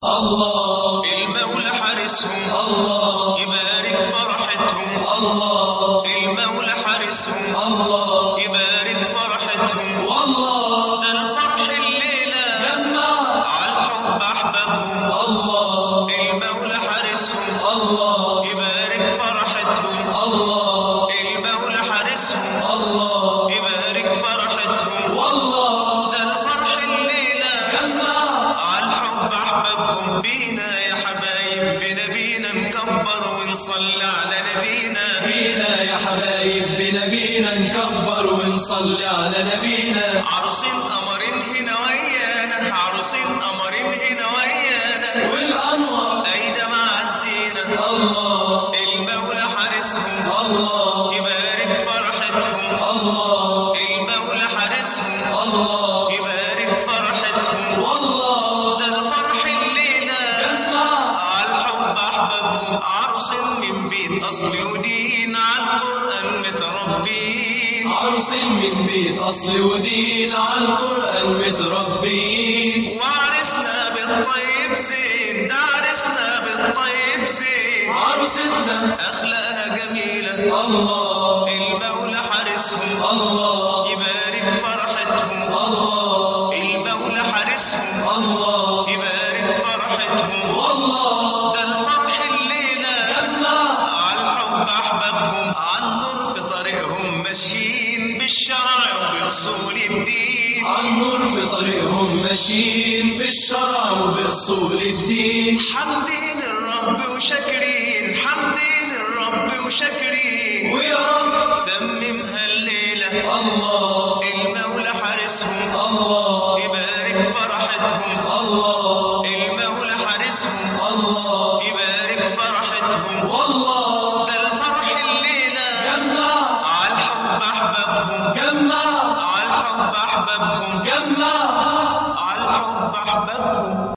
الله المولى حارسهم الله يبارك فرحتهم الله المولى حارسهم الله يبارك فرحتهم والله ده الفرح الليلة جمع على الحب أحبابهم الله المولى حارسهم الله يبارك فرحتهم الله المولى حارسهم الله يبارك فرحتهم والله ده الفرح الليلة جمع على الحب أحبابهم بينا يا حبايب بنبينا نكبر ونصلي على نبينا بينا يا حبايب بنبينا نكبر ونصلي على نبينا عروسين قمرين هنا ويانا عروسين قمرين هنا ويانا والأنوار أيدا مع الزينة الله المولى حارسهم الله يبارك فرحتهم الله المولى حارسهم الله يبارك فرحتهم والله ده الفرح الليلة جمع على الحب أحبابهم عروس من بيت أصل ودين على القرآن متربين عروس من بيت أصل ودين على القرآن متربين وعرسنا بالطيب زين ده عرسنا بالطيب زين عروستنا أخلاقها جميلة الله المولى حارسهم الله يبارك فرحتهم الله المولى حارسهم الله يبارك فرحتهم والله ده الفرح الليلة جمع على الحب أحبابهم عالنور في طريقهم ماشيين بالشرع وبأصول الدين عن نور في طريقهم ماشيين بالشرع وبأصول الدين حمدين الرب وشاكرين حمدين الرب وشاكرين ويا رب تممها الليلة الله المولى حارسهم الله يبارك فرحتهم الله المولى حارسهم الله يبارك فرحتهم والله ده الفرح الليلة جمع على الحب أحبابهم جمع على الحب أحبابهم جمع على الحب أحبابهم